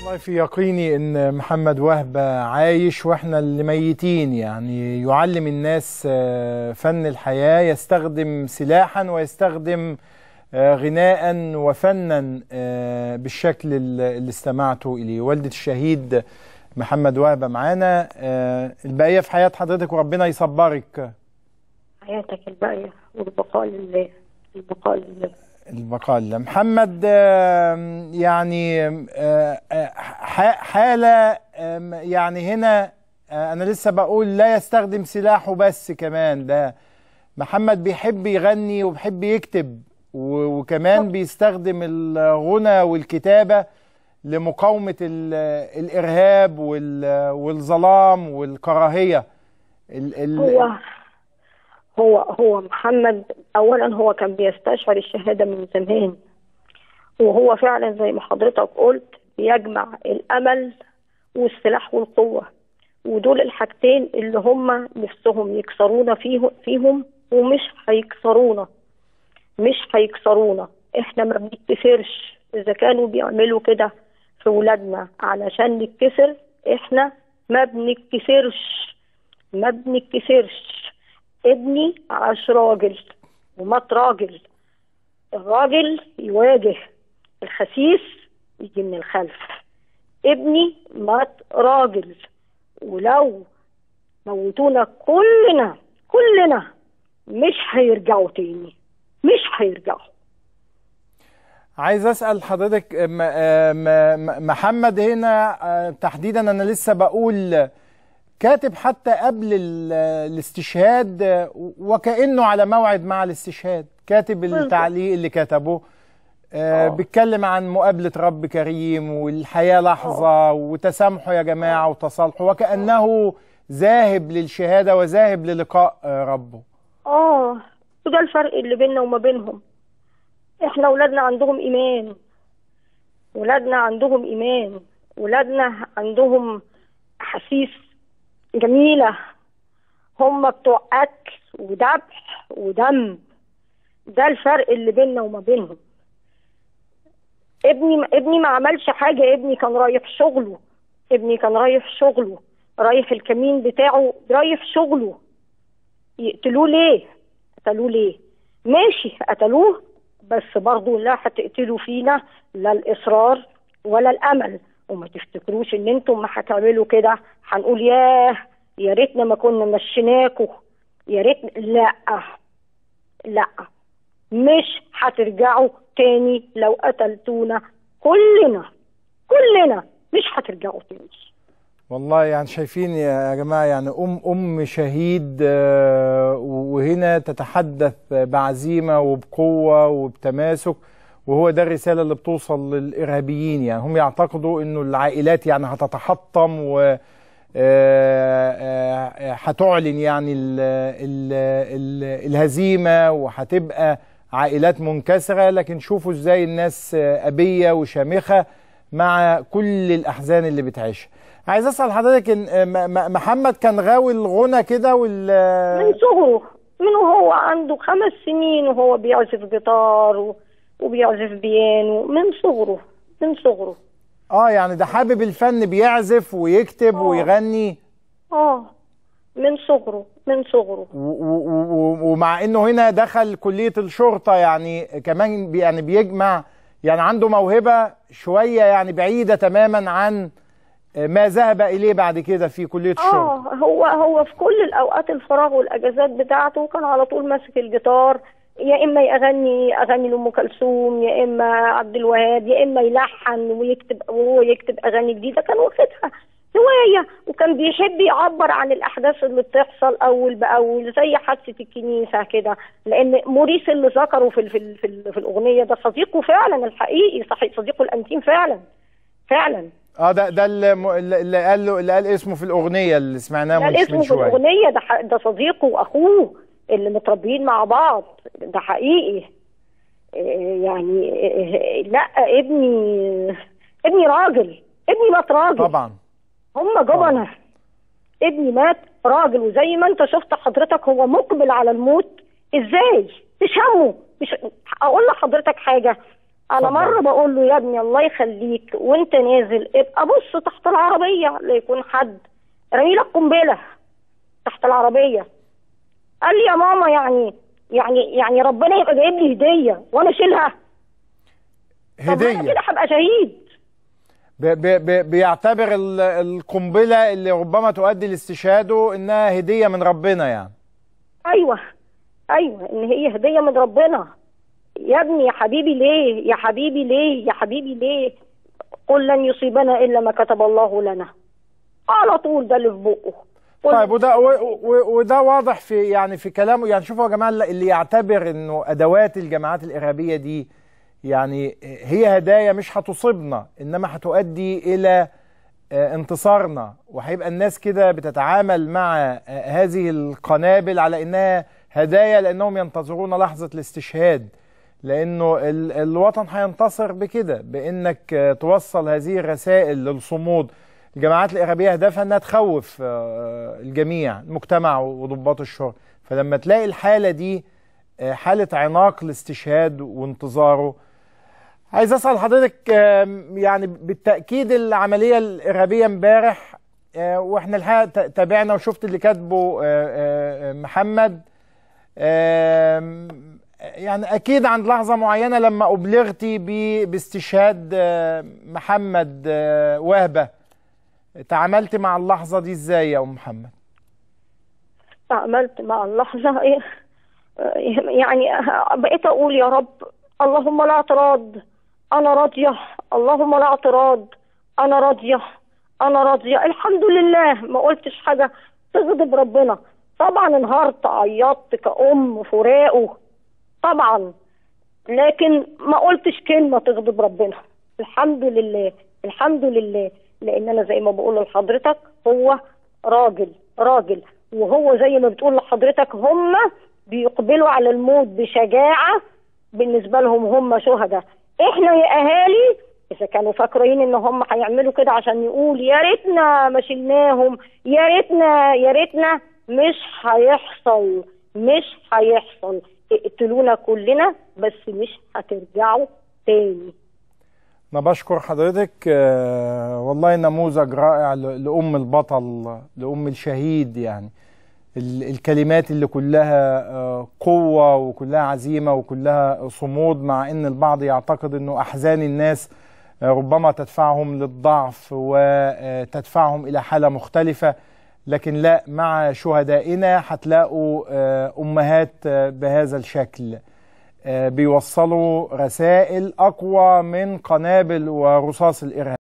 والله في يقيني ان محمد وهبة عايش واحنا اللي ميتين يعني يعلم الناس آه، فن الحياة يستخدم سلاحا ويستخدم آه، غناء وفنا آه، بالشكل اللي اللي استمعتوا اليه والدة الشهيد محمد وهبة معانا آه، البقية في حياة حضرتك وربنا يصبرك حياتك الباقية والبقاء لله البقاء لله البقاء لله محمد آم، يعني آم، آه، آه، ح- حالة آم، يعني هنا آه، أنا لسه بقول لا يستخدم سلاحه بس كمان ده محمد بيحب يغني وبيحب يكتب و- وكمان بيستخدم الغنى والكتابة لمقاومة ال- الإرهاب وال- والظلام والكراهية ال- ال- هو هو هو محمد اولا هو كان بيستشعر الشهاده من زمان وهو فعلا زي ما حضرتك قلت بيجمع الامل والسلاح والقوه ودول الحاجتين اللي هم نفسهم يكسرونا فيه فيهم ومش هيكسرونا مش هيكسرونا احنا ما بنتكسرش اذا كانوا بيعملوا كده في ولادنا علشان نتكسر احنا ما بنتكسرش ما بنتكسرش ابني عاش راجل ومات راجل الراجل يواجه الخسيس يجي من الخلف ابني مات راجل ولو موتونا كلنا كلنا مش هيرجعوا تاني مش هيرجعوا عايز اسال حضرتك م- م- محمد هنا آه، تحديدا انا لسه بقول كاتب حتى قبل ال- الاستشهاد آه، وكانه على موعد مع الاستشهاد كاتب التعليق اللي كتبه آه، بيتكلم عن مقابله رب كريم والحياه لحظه وتسامحوا يا جماعه وتصالحوا وكانه ذاهب للشهاده وذاهب للقاء آه، ربه اه وده الفرق اللي بيننا وما بينهم احنا ولادنا عندهم ايمان ولادنا عندهم ايمان ولادنا عندهم احاسيس جميله هم بتوع قتل وذبح ودم ده الفرق اللي بيننا وما بينهم ابني ابني ما عملش حاجه ابني كان رايح شغله ابني كان رايح شغله رايح الكمين بتاعه رايح شغله يقتلوه ليه قتلوه ليه ماشي قتلوه بس برضه لا هتقتلوا فينا لا الاصرار ولا الامل وما تفتكروش ان انتم ما هتعملوا كده هنقول ياه يا ريتنا ما كنا مشيناكوا يا ريت لا لا مش هترجعوا تاني لو قتلتونا كلنا كلنا مش هترجعوا تاني والله يعني شايفين يا جماعة يعني أم أم شهيد آه، وهنا تتحدث بعزيمة وبقوة وبتماسك وهو ده الرسالة اللي بتوصل للإرهابيين يعني هم يعتقدوا إنه العائلات يعني هتتحطم و آه، آه، هتعلن يعني ال ال ال الهزيمة وهتبقى عائلات منكسرة لكن شوفوا ازاي الناس آه، أبية وشامخة مع كل الأحزان اللي بتعيشها عايز أسأل حضرتك إن آه، م- م- محمد كان غاوي الغنى كده وال من صغره من وهو عنده خمس سنين وهو بيعزف جيتار و- وبيعزف بيانو من صغره من صغره اه يعني ده حابب الفن بيعزف ويكتب آه. ويغني اه من صغره من صغره و- و- و- ومع انه هنا دخل كلية الشرطة يعني كمان بي يعني بيجمع يعني عنده موهبة شوية يعني بعيدة تماما عن ما ذهب إليه بعد كده في كلية الشرطة اه هو هو في كل الاوقات الفراغ والاجازات بتاعته كان على طول ماسك الجيتار يا اما يغني اغاني لام كلثوم يا اما عبد الوهاب يا اما يلحن ويكتب وهو يكتب اغاني جديده كان واخدها هوايه وكان بيحب يعبر عن الاحداث اللي بتحصل اول باول زي حادثه الكنيسه كده لان موريس اللي ذكره في ال في ال في, ال في الاغنيه ده صديقه فعلا الحقيقي صحيح صديقه الانتيم فعلا فعلا اه ده ده اللي م- اللي قال له اللي قال اسمه في الأغنية اللي سمعناها ده من الاسم من في شوية الأغنية ده ح- ده صديقه وأخوه اللي متربيين مع بعض ده حقيقي إيه يعني إيه لا ابني ابني راجل ابني مات راجل طبعا هم جبنة ابني مات راجل وزي ما انت شفت حضرتك هو مقبل على الموت ازاي مش همه مش اقول لحضرتك حاجة انا اتفضل. مره بقول له يا ابني الله يخليك وانت نازل ابقى بص تحت العربيه لا يكون حد رمي لك قنبله تحت العربيه قال لي يا ماما يعني يعني يعني ربنا يبقى جايب لي هديه وانا اشيلها طب ما انا هديه كده هبقى شهيد ب ب ب بيعتبر ال- القنبله اللي ربما تؤدي لاستشهاده انها هديه من ربنا يعني ايوه ايوه ان هي هديه من ربنا يا ابني يا حبيبي ليه يا حبيبي ليه يا حبيبي ليه قل لن يصيبنا الا ما كتب الله لنا على طول ده اللي في بقه قل طيب وده و- و- وده واضح في يعني في كلامه يعني شوفوا يا جماعه اللي يعتبر انه ادوات الجماعات الارهابيه دي يعني هي هدايا مش هتصيبنا انما هتؤدي الى آه، انتصارنا وهيبقى الناس كده بتتعامل مع آه، هذه القنابل على انها هدايا لانهم ينتظرون لحظه الاستشهاد لانه ال- الوطن هينتصر بكده بانك آه، توصل هذه الرسائل للصمود الجماعات الارهابيه هدفها انها تخوف آه، الجميع المجتمع وضباط الشرطه فلما تلاقي الحاله دي آه، حاله عناق الاستشهاد وانتظاره عايز اسال حضرتك آم، يعني بالتاكيد العمليه الارهابيه امبارح آه، واحنا الحقيقه ت- تابعنا وشفت اللي كاتبه آه، آه، محمد آم، يعني اكيد عند لحظه معينه لما ابلغتي ب- باستشهاد آه، محمد آه، وهبه تعاملت مع اللحظه دي ازاي يا ام محمد تعاملت مع اللحظة إيه يعني بقيت أقول يا رب اللهم لا اعتراض أنا راضية اللهم لا اعتراض أنا راضية أنا راضية الحمد لله ما قلتش حاجة تغضب ربنا طبعا انهارت عيطت كأم فراقه طبعا لكن ما قلتش كلمة تغضب ربنا الحمد لله الحمد لله لأن أنا زي ما بقول لحضرتك هو راجل راجل وهو زي ما بتقول لحضرتك هم بيقبلوا على الموت بشجاعة بالنسبة لهم هم شهداء احنا يا أهالي إذا كانوا فاكرين إن هم هيعملوا كده عشان يقول يا ريتنا ما شلناهم يا ريتنا يا ريتنا مش هيحصل مش هيحصل اقتلونا كلنا بس مش هترجعوا تاني أنا بشكر حضرتك آه، والله نموذج رائع ل- لأم البطل لأم الشهيد يعني ال- الكلمات اللي كلها آه، قوة وكلها عزيمة وكلها صمود مع أن البعض يعتقد أنه أحزان الناس آه، ربما تدفعهم للضعف وتدفعهم إلى حالة مختلفة لكن لا مع شهدائنا هتلاقوا آه، أمهات آه، بهذا الشكل آه، بيوصلوا رسائل أقوى من قنابل ورصاص الإرهاب